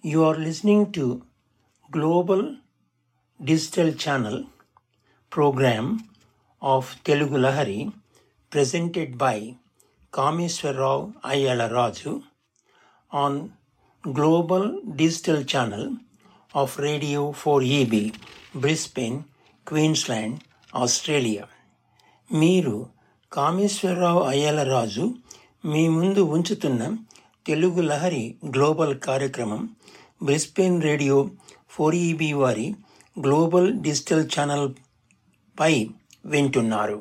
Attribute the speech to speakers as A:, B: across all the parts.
A: You are listening to Global Digital Channel program of Telugu Lahari presented by Kameswarrao Ayala Raju on Global Digital Channel of Radio 4EB, Brisbane, Queensland, Australia. మీరు కామేశ్వరరావు అయ్యలరాజు మీ ముందు ఉంచుతున్న Telugu Lahari global కార్యక్రమం Brisbane radio four EB వారి global digital channel పై వింటున్నారు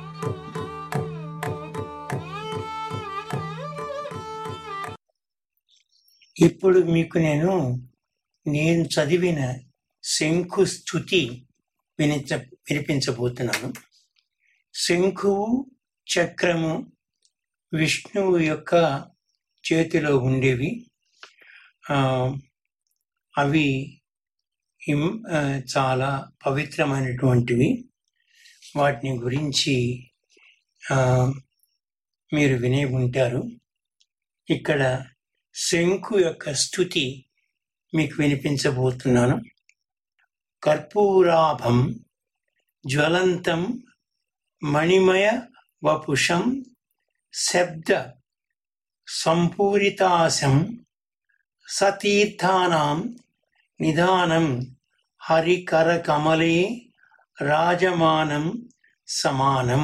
A: ఇప్పుడు మీకు నేను నేను చదివిన శంఖు స్థుతి వినిచ వినిపించబోతున్నాను శంఖువు చక్రము విష్ణువు యొక్క చేతిలో ఉండేవి ఆ, అవి ఇం- ఆ, చాలా పవిత్రమైనటువంటివి వాటిని గురించి ఆ, మీరు వినే ఉంటారు ఇక్కడ శంఖు యొక్క స్థుతి మీకు వినిపించబోతున్నాను కర్పూరాభం జ్వలంతం మణిమయ వపుషం శబ్ద సంపూరితాశం సతీర్థానాం నిదానం హరికర కమలే రాజమానం సమానం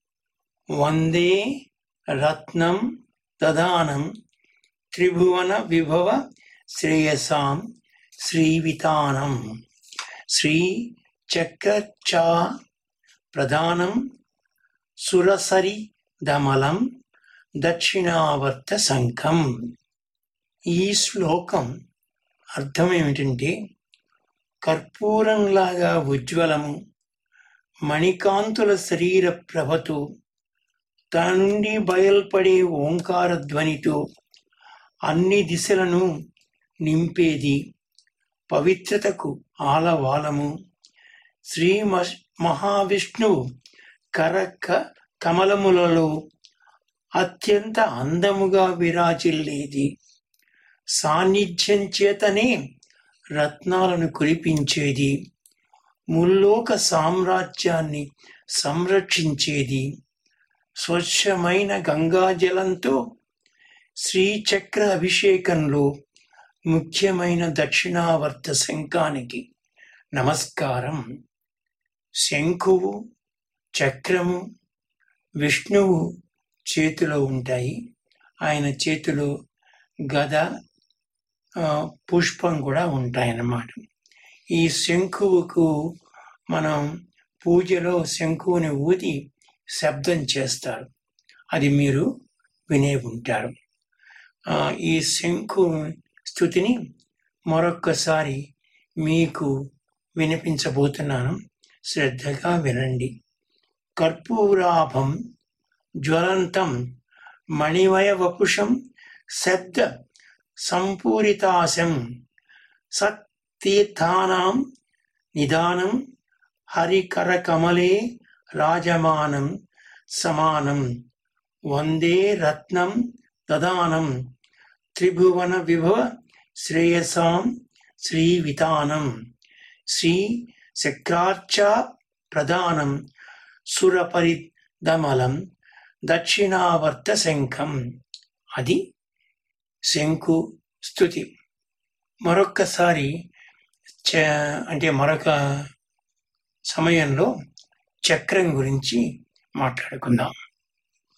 A: వందే రత్నం దదానం త్రిభువన విభవ శ్రేయసాం శ్రీవితానం శ్రీ చక్రచా ప్రధానం సురసరి దమలం దక్షిణావర్త శంఖం ఈ శ్లోకం అర్థం ఏమిటంటే కర్పూరంలాగా ఉజ్వలము మణికాంతుల శరీర ప్రభతో తన నుండి బయల్పడే ఓంకార ధ్వనితో అన్ని దిశలను నింపేది పవిత్రతకు ఆలవాలము శ్రీ మ- మహావిష్ణువు కరక కమలములలో అత్యంత అందముగా విరాజిల్లేది సాన్నిధ్యం చేతనే రత్నాలను కురిపించేది ముల్లోక సామ్రాజ్యాన్ని సంరక్షించేది స్వచ్ఛమైన గంగాజలంతో శ్రీచక్ర అభిషేకంలో ముఖ్యమైన దక్షిణావర్త శంఖానికి నమస్కారం శంఖువు చక్రము విష్ణువు చేతిలో ఉంటాయి ఆయన చేతిలో గద ఆ, పుష్పం కూడా ఉంటాయన్నమాట ఈ శంఖువుకు మనం పూజలో శంఖువుని ఊది శబ్దం చేస్తారు అది మీరు వినే ఉంటారు ఆ, ఈ శంఖు స్థుతిని మరొక్కసారి మీకు వినిపించబోతున్నాను శ్రద్ధగా వినండి కర్పూరాభం జ్వలంతం మణిమయ వపుషం శబ్ద సంపూరితాశం సత్తీర్థానాం నిదానం హరికర కమలే రాజమానం సమానం వందే రత్నం దదానం త్రిభువన విభవ శ్రేయసాం శ్రీవితానం శ్రీ చక్రార్చ ప్రధానం సురపరిదమలం దక్షిణావర్త శంఖం అది శంకు స్థుతి మరొక్కసారి చ అంటే మరొక సమయంలో చక్రం గురించి మాట్లాడుకుందాం